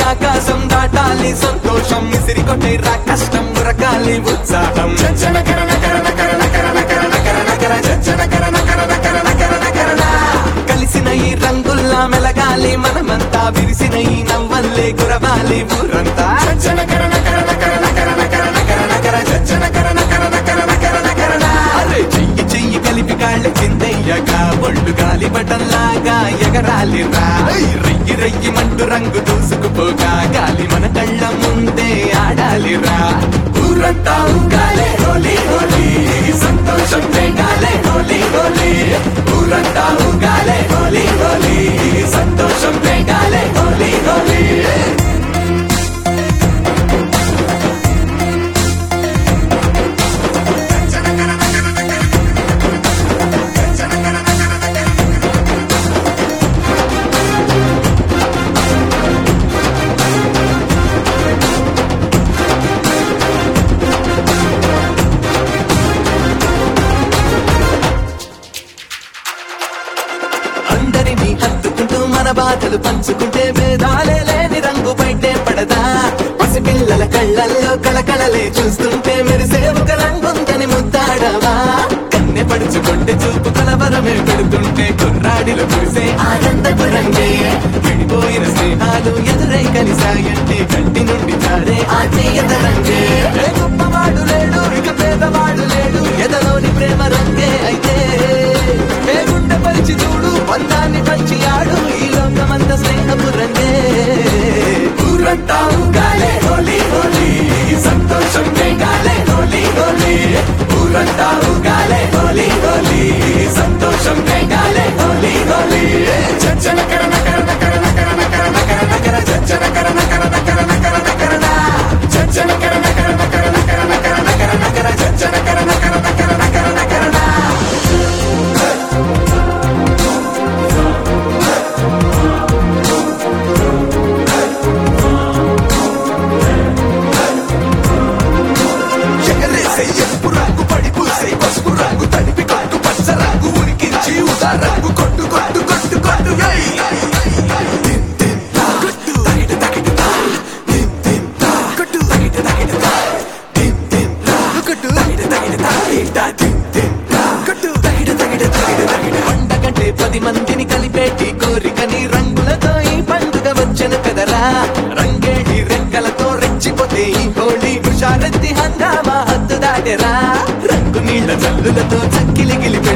ఆకాశం దాటాలి సంతోషం మిసిరి కొట్టే రా కష్టం ఉరకాలి ఉత్సాహం జన కరణ కరణ కరణ కరణ కరణ కరణ కర జన కరణ కరణ కరణ కరణ కరణ కలిసిన ఈ రంగుల్లా మెలగాలి మనమంతా విరిసిన ఈ నవ్వల్లే కురవాలి ఊరంతా జన కరణ కరణ కరణ కరణ కరణ కరణ కర జన కరణ కరణ కరణ కరణ కరణ అరే చెయ్యి చెయ్యి కలిపి కాళ్ళు చిందయ్యగా ఒళ్ళు గాలి బటన్లాగా ఎగరాలి రా రయ్యి రయ్యి మంటు రంగు దూసుకుపోగా గాలి మన కళ్ళ ముందే ఆడాలి రా ఊరంతా ఊగాలే హోలీ హోలీ సంతోషం వేగాలే హోలీ హోలీ ఊరంతా ఊగాలే హోలీ హోలీ సంతోషం వేగాలే హోలీ హోలీ అందరినీ హత్తుకుంటూ మన బాధలు పంచుకుంటే భేదాలే లేని రంగు బయటే పడదా పసిపిల్లల కళ్ళల్లో కళకళలే చూస్తుంటే మెరిసే ఒక రంగుందని ముద్దాడవా కన్నె పడుచుకుంటే చూపు కలవరమే పెడుతుంటే కుర్రాడిలో కురిసే ఆనందపు రంగే విడిపోయిన స్నేహాలు ఎదురై కలిసాయంటే కంటి నుండి జారే ఆత్మీయత రంగే ఏ గొప్పవాడు లేడు ఇక పేదవాడు లేడు ఎదలోని ప్రేమ రంగే అయితే ఏ గుండె పరిచి చూడు బంధాన్ని పంచి ఆడు ఈ లోకమంత స్నేహపు రంగే ఊరంతా ఊగాలే హోలీ హోలీ సంతోషం వేగాలే హోలీ హోలీ ఊరంతా ఊగాలే హోలీ హోలీ సంతోషం వేగాలే హోలీ హోలీ చచ్చన కరణ కరణ కరణ కరణ కరణ కరణ కర చచ్చన కరణ కరణ కరణ కరణ కరణ చచ్చన కరణ కరణ కరణ కరణ కరణ కరణ కర చచ్చన కరణ కరణ కరణ కరణ కరణ ఎగరేసే ఎరుపు రంగు పడి పూసే పసుపు రంగు తడిపి కొట్టు పచ్చ రంగు ఉరికించి ఉదా రంగు కొట్టు కొట్టు కొట్టు కొట్టు ఏయ్! దిన్ దిన్ తా, తగిట తగిట తా, దిన్ దిన్ తా, తగిట తగిట తా, దిన్ దిన్ తా, తగిట తగిట తా, ఈటా దిన్ దిన్ తా, తగిట తగిట తగిట తగిట. పండగంటే పది మందిని కలిపేటి కోరికని రంగులతో ఈ పండుగ వచ్చెను కదరా రంగేడి రెక్కలతో రెచ్చిపోతే ఈ హోళీ హుషారెత్తి హంగామా హద్దు దాటెరా రంగు నీళ్ళ జల్లులతో చక్కిలి గిలి